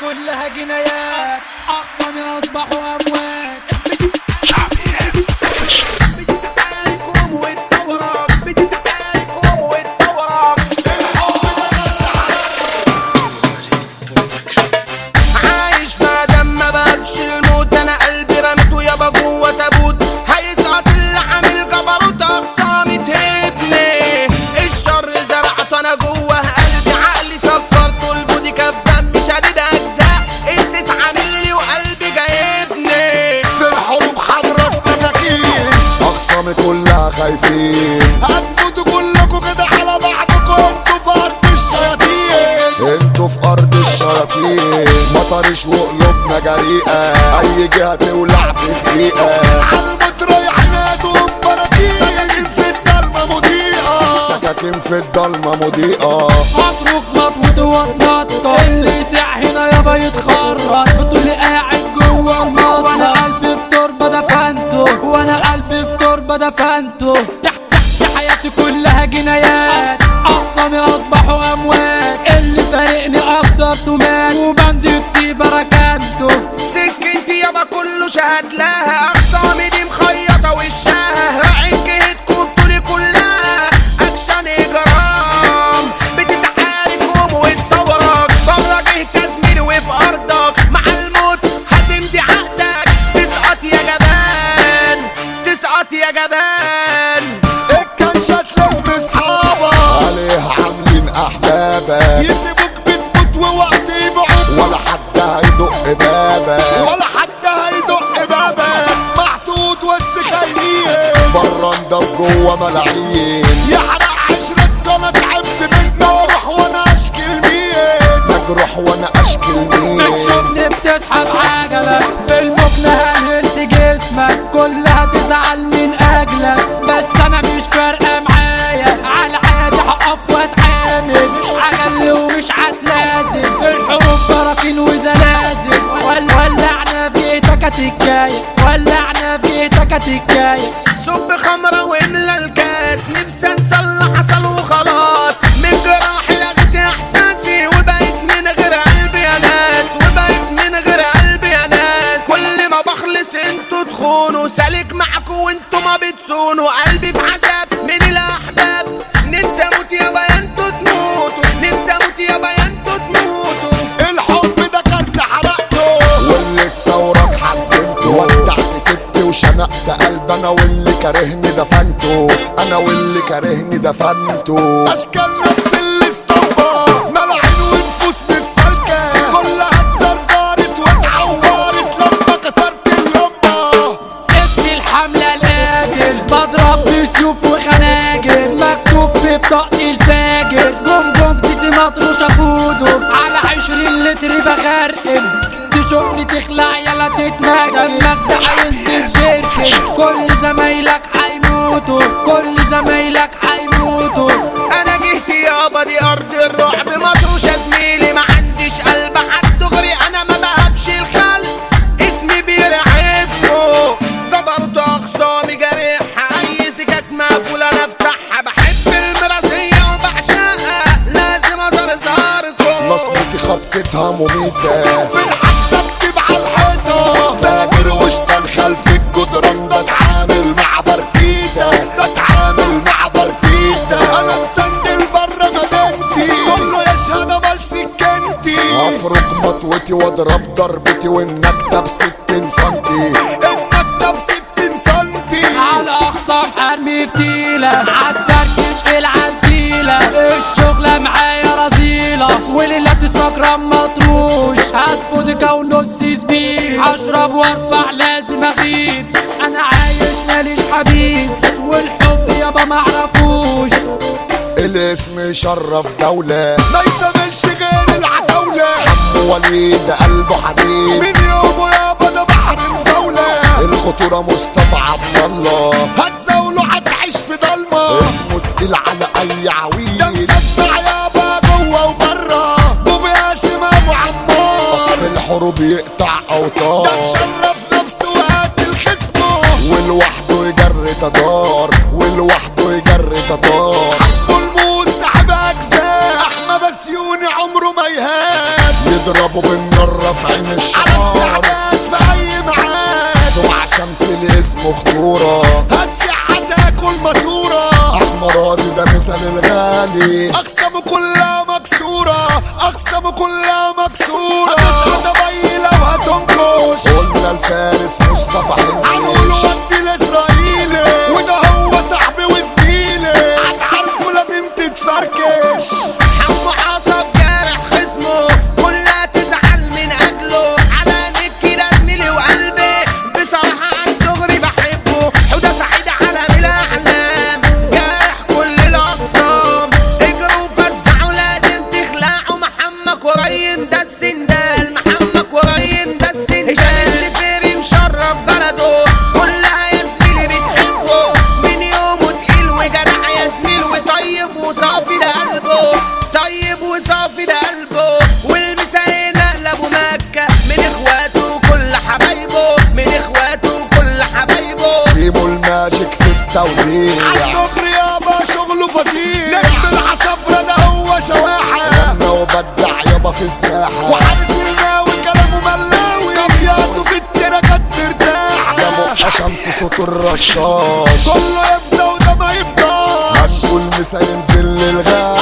كلها جنايات اقصى من اصبحوا اموات بتتعاركم وتصورك بتتعاركم وتصورك عايش ما دام ما بابش الموت انا قلبي رميته يابا جوه تابوت هيسقط اللي عامل جبروت اقسامي تهبني الشر زرعته انا جوه قلبي عقلي سكرته البودي كف دمي شديد اجزاء التسعة ملي وقلبي جايبني في الحروب حضرة السكاكين أقسامي كلها خايفين هتموتوا كلكوا كده على بعضكم انتوا في أرض الشياطين انتوا في أرض الشياطين مطرش وقلوبنا جريئة أي جهة تولع في دقيقة عالموت رايحين هاتوا براكين سكاكين في الضلمة مضيئة سكاكين في الضلمة مضيئة مطروق مطوط واتنطط اللي يسع هنا يابا يتخرط بتقولي قاعد جوه المصنع وانا قلبي في تربه دفنته وانا قلبي في تربه دفنته تحت تحت حياتي كلها جنايات اقسامي اصبحوا اموات اللي فارقني قدرته مات وبندي الطيبه ركنته سكنتي يابا كله شهد لها اقسامي دي مخيطه وشها عين جهتكم طولي كلها اكشن اجرام بتتعاركم وتصورك بره جهة زميلي وفي ارضك مع الموت هتمضي عقدك تسقط يا جبان تسقط يا جبان الكنشة تلم اصحابك عليه عاملين احبابك يسيبوك بتموت ووقت يبعد ولا حد هيدق بابك ولا حد هيدق بابك محطوط وسط خاينين بره نضف جوه ملاعين يحرق عشرة انا تعبت منه واروح وانا اشكي لمين مجروح وانا اشكي لمين بتشوفني بتسحب عجلة في المكنة هنهلت جسمك كلها تزعل من اجلك بس انا مش فارقة معايا على حياتي هقف واتعامل مش عجل ومش هتنازل في الحروب براكين وزلازل ول- ولعنا في جيتك هتتكاية ولعنا في جيتك هتتكاية صب خمرة واملى الكاس نفسي انسى اللي حصل وخلاص من جراح لغت احساسي وبقيت من غير قلبي يا ناس وبقيت من غير قلبي يا ناس كل ما بخلص انتوا تخونوا سالك معاكوا وانتوا ما بتصونوا قلبي في عذاب من الاحباب نفسي اموت يابا يا انتوا تموتوا نفسي اموت يابا يا انتوا تموتوا الحب ده كارت حرقته واللي تصورك حزنته ودعت كبتي وشنقت قلب انا واللي كارهني دفنته انا واللي كارهني دفنته اشكال نفس اللي اسطمبة ملعين ونفوس مش سالكة كلها اتزرزرت واتعورت لما كسرت اللمبة اسم الحملة القاتل بضرب بسيوف وخناجر مكتوب في بطاقتي الفاجر جمجمتي مطروشة فودو على عشرين لتر بغرقن تشوفني تخلع يلا تتمجد دمك ده هينزل جيركن كل زمايلك هيموتوا كل زمايلك هيموتوا انا جهت يابا دي ارض الرعب مطروش يا زميلي ما عنديش قلب حد دغري انا ما بهبش الخلق اسمي بيرعبكو جبرت اخصامي جارحها اي سكك مقفوله انا افتحها بحب المراسيه وبعشقها لازم ازرزركم نصبتي خبطتها مميتة في الحبس اكتب على الحيطة فاكر وشطان خلف الجدران بتعامل مع برتيتا بتعامل مع برتيتا انا مسندل بره مدينتي كله يشهد امال سكنتي افرك مطوتي واضرب ضربتي والنكتة بستين سنتي النكتة بستين سنتي على اخصام حرمي فتيلة عتفركش في العنتيلة الشغلة معايا رزيلة وليلة سكران مطروش هات فودكا ونص سبيل اشرب وارفع لازم اغيب انا عايش ماليش حبيب والحب يابا معرفوش الاسم شرف دولة ما يساملش غير العتاولة حمو وليد قلبه حديد من يومه يابا ده بحر مساولة الخطورة مصطفى عبد الله هتزاوله هتعيش في ضلمة اسمه تقيل على أي عويل ده مسمع يابا جوه وبره بوبي هاشم أبو عمار في الحروب يقطع أوتار ده مشرف نفسه وقاتل خصمه ولوحده يجري تدار ولوحده يجري تدار حبه الموس سحب اجزاء احمى بسيوني عمره ما يهاب نضربه بالنار في عين على الشمار استعداد في اي معاد سمع شمس الاسم خطورة هتسع تاكل ماسورة احمر راضي ده مثل الغالي اقسم كلها مكسورة اقسم كلها مكسورة هتسعى دبي لو هتنكش قلنا الفارس مصطفى هنقول حنيش ودي الاسرائيلي وده هو صاحبي وزميلي هتعاركه لازم تتفركش حمو عصب جارح خصمه كلها تزعل من اجله على نبكي ده زميلي وقلبي بصراحة عن دغري بحبه حودة سعيد على الاعلام جارح كل الاقسام اجروا وفزعوا لازم تخلعوا محمد قريم ده السندال محمد قريم ده السندال هشام الشفيري مشرف بلده كلها يا زميلي بتحبه من يومه تقيل وجدع يا زميل وطيب وصافي ده قلبه طيب وصافي ده قلبه والمساء نقل ابو مكه من اخواته كل حبايبه من اخواته كل حبايبه جيبوا الماجيك في التوزيع الدغري يابا شغله فظيع نجم العصفرة ده هو شواحة انا وبدع يابا في الساحة وحارس الماوي كلامه ملاوي كافياته في التراكات مرتاحة يا بقى شمس صوت الرشاش كله يفضى وده ما يفضاش هنقول مسا ينزل للغاية